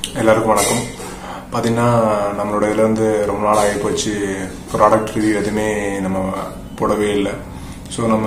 எல்லாருக்கும் வணக்கம் பார்த்தீங்கன்னா நம்மளோட இதில் வந்து ரொம்ப நாள் ஆகி போச்சு ப்ராடக்ட் ரிவ்யூ எதுவுமே நம்ம போடவே இல்லை ஸோ நம்ம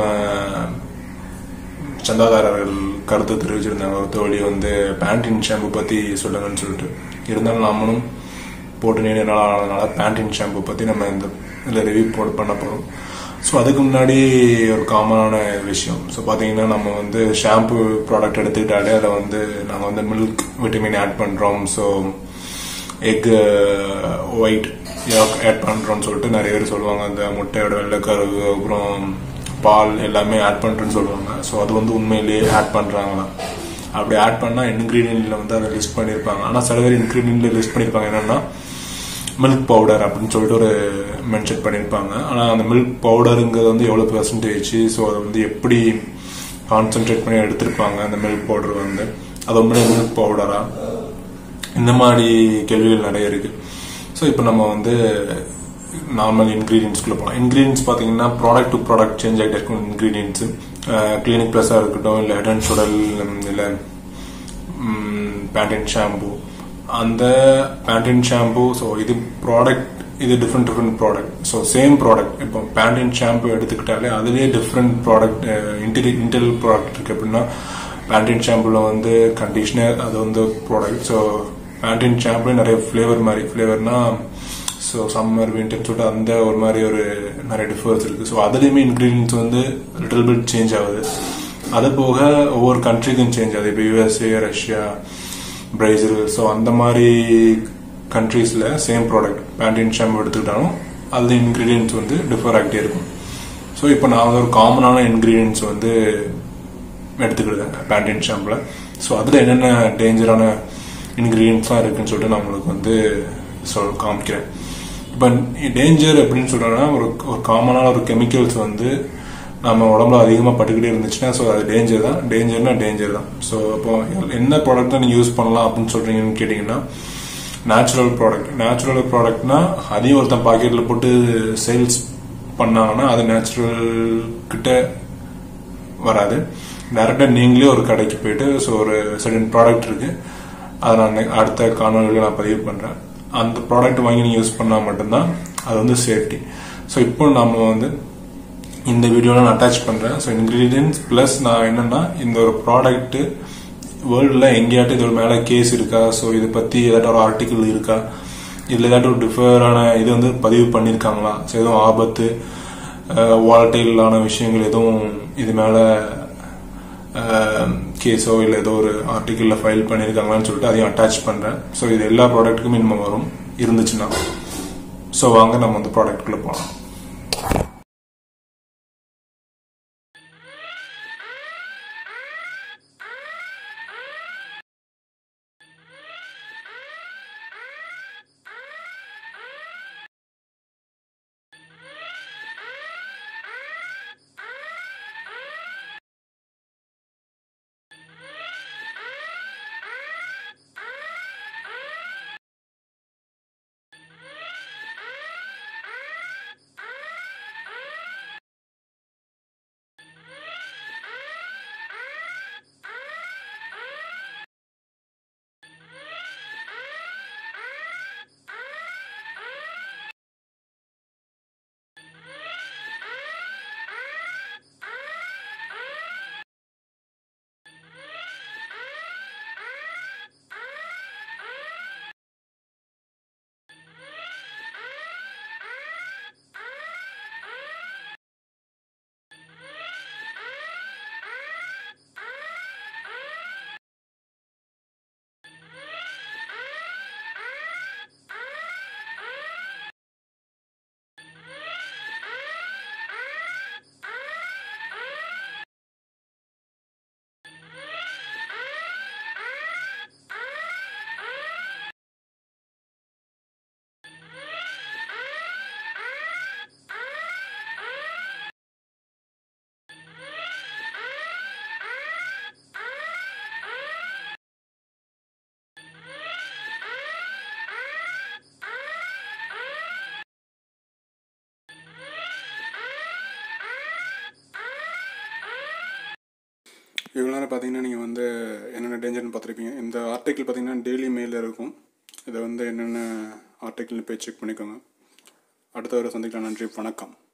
சந்தாதாரர்கள் கருத்து தெரிவிச்சிருந்தாங்க ஒரு தோழி வந்து பேண்டின் ஷாம்பு பற்றி சொல்லுங்கன்னு சொல்லிட்டு இருந்தாலும் நம்மளும் போட்டு நீண்ட நாள் ஆனதுனால பேண்டின் ஷாம்பு பற்றி நம்ம இந்த இதில் ரிவ்யூ போட் பண்ண போகிறோம் ஸோ அதுக்கு முன்னாடி ஒரு காமனான விஷயம் ஸோ பார்த்தீங்கன்னா நம்ம வந்து ஷாம்பு ப்ராடக்ட் எடுத்துக்கிட்டாலே அதில் வந்து நம்ம வந்து மில்க் விட்டமின் ஆட் பண்ணுறோம் ஸோ எக் ஒயிட் ஆட் பண்ணுறோம்னு சொல்லிட்டு நிறைய பேர் சொல்லுவாங்க அந்த முட்டையோட வெள்ளைக்கருவு அப்புறம் பால் எல்லாமே ஆட் பண்ணுறேன்னு சொல்லுவாங்க ஸோ அது வந்து உண்மையிலேயே ஆட் பண்ணுறாங்களா அப்படி ஆட் பண்ணால் இன்க்ரீடியன்ட்ல வந்து அதை லிஸ்ட் பண்ணியிருப்பாங்க ஆனால் சில பேர் இன்க்ரீடியன்ட்ல லிஸ்ட் பண்ணியிருப்பாங்க என்னன்னா மில்க் பவுடர் அப்படின்னு சொல்லிட்டு ஒரு மென்ஷன் பண்ணியிருப்பாங்க ஆனால் அந்த மில்க் பவுடருங்கிறது வந்து எவ்வளோ பெர்சன்டேஜ் ஸோ அதை வந்து எப்படி கான்சென்ட்ரேட் பண்ணி எடுத்திருப்பாங்க அந்த மில்க் பவுடர் வந்து அது உண்மையிலே மில்க் பவுடரா இந்த மாதிரி கேள்விகள் நிறைய இருக்கு ஸோ இப்போ நம்ம வந்து நார்மல் இன்க்ரீடியன்ஸ்குள்ள போகலாம் இன்க்ரீடியன்ஸ் பார்த்தீங்கன்னா ப்ராடக்ட் டு ப்ராடக்ட் சேஞ்ச் ஆகிட்டே இருக்கும் இன்க்ரீடியன்ஸ் கிளினிக் ப்ளஸ்ஸாக இருக்கட்டும் இல்லை ஹெட் அண்ட் ஷோல்டர் இல்லை பேண்டின் ஷாம்பு அந்த பேண்டின் ஷாம்பு ஸோ இது ப்ராடக்ட் இது different different product so same product இப்போ பேண்டின் ஷாம்பு எடுத்துக்கிட்டாலே அதுலேயே டிஃப்ரெண்ட் ப்ராடக்ட் இன்டெலி இன்டெல் ப்ராடக்ட் இருக்கு அப்படின்னா பேண்டின் ஷாம்புல வந்து கண்டிஷனர் அது வந்து ப்ராடக்ட் ஸோ பேண்டின் ஷாம்புல நிறைய ஃப்ளேவர் மாதிரி ஃப்ளேவர்னா ஸோ சம்மர் வின்டர்னு சொல்லிட்டு அந்த ஒரு மாதிரி ஒரு நிறைய டிஃபர்ஸ் இருக்கு ஸோ அதுலேயுமே இன்க்ரீடியன்ஸ் வந்து லிட்டில் பிட் சேஞ்ச் ஆகுது அது போக ஒவ்வொரு கண்ட்ரிக்கும் சேஞ்ச் ஆகுது இப்போ யூஎஸ்ஏ ரஷ்யா பிரேசில் ஸோ அந்த மாதிரி கண்ட்ரீஸில் சேம் ப்ராடக்ட் பேண்டின் ஷாம்பு எடுத்துக்கிட்டாலும் அதில் இன்க்ரீடியன்ஸ் வந்து டிஃபர் ஆகிட்டே இருக்கும் ஸோ இப்போ நான் வந்து ஒரு காமனான இன்க்ரீடியன்ஸ் வந்து எடுத்துக்கிடுதேன் பேண்டின் ஷாம்பில் ஸோ அதில் என்னென்ன டேஞ்சரான இன்க்ரீடியன்ஸ்லாம் இருக்குன்னு சொல்லிட்டு நான் உங்களுக்கு வந்து சொல் காமிக்கிறேன் இப்போ டேஞ்சர் அப்படின்னு சொல்கிறோன்னா ஒரு ஒரு காமனான ஒரு கெமிக்கல்ஸ் வந்து நம்ம உடம்புல அதிகமாக பட்டுக்கிட்டே இருந்துச்சுன்னா ஸோ அது டேஞ்சர் தான் டேஞ்சர்னா டேஞ்சர் தான் ஸோ அப்போ என்ன ப்ராடக்ட்டை நீங்கள் யூஸ் பண்ணலாம் அப்படின்னு சொல்கிறீங்கன்னு கேட்டிங்கன்னா நேச்சுரல் ப்ராடக்ட் நேச்சுரல் ப்ராடக்ட்னா அதையும் ஒருத்தன் பாக்கெட்டில் போட்டு சேல்ஸ் பண்ணாங்கன்னா அது நேச்சுரல் கிட்ட வராது டேரெக்டாக நீங்களே ஒரு கடைக்கு போயிட்டு ஸோ ஒரு சர்டன் ப்ராடக்ட் இருக்கு அதை நான் அடுத்த காணொலியில் நான் பதிவு பண்ணுறேன் அந்த ப்ராடக்ட் வாங்கி நீங்கள் யூஸ் பண்ணால் மட்டும்தான் அது வந்து சேஃப்டி ஸோ இப்போ நம்ம வந்து இந்த வீடியோவில் நான் அட்டாச் பண்ணுறேன் ஸோ இன்க்ரீடியன்ஸ் ப்ளஸ் நான் என்னன்னா இந்த ஒரு ப்ராடக்ட்டு வேர்ல்டில் எங்கேயாட்டும் இதோட மேலே கேஸ் இருக்கா ஸோ இதை பற்றி ஏதாட்டும் ஒரு ஆர்டிக்கிள் இருக்கா இதில் ஏதாட்டும் ஒரு டிஃபரான இது வந்து பதிவு பண்ணியிருக்காங்களா ஸோ எதுவும் ஆபத்து வால்டைலான விஷயங்கள் எதுவும் இது மேலே கேஸோ இல்லை ஏதோ ஒரு ஆர்டிக்கிளில் ஃபைல் பண்ணியிருக்காங்களான்னு சொல்லிட்டு அதையும் அட்டாச் பண்ணுறேன் ஸோ இது எல்லா ப்ராடக்ட்டுக்கும் மினிமம் வரும் இருந்துச்சுன்னா ஸோ வாங்க நம்ம அந்த ப்ராடக்ட்குள்ளே போகலாம் இவ்வளோ நேரம் பார்த்தீங்கன்னா நீங்கள் வந்து என்னென்ன டேஞ்சர்னு பார்த்துருப்பீங்க இந்த ஆர்டிக்கிள் பார்த்தீங்கன்னா டெய்லி மெயிலில் இருக்கும் இதை வந்து என்னென்ன ஆர்டிக்கிள்னு போய் செக் பண்ணிக்கோங்க அடுத்த ஒரு சந்திக்கலாம் நன்றி வணக்கம்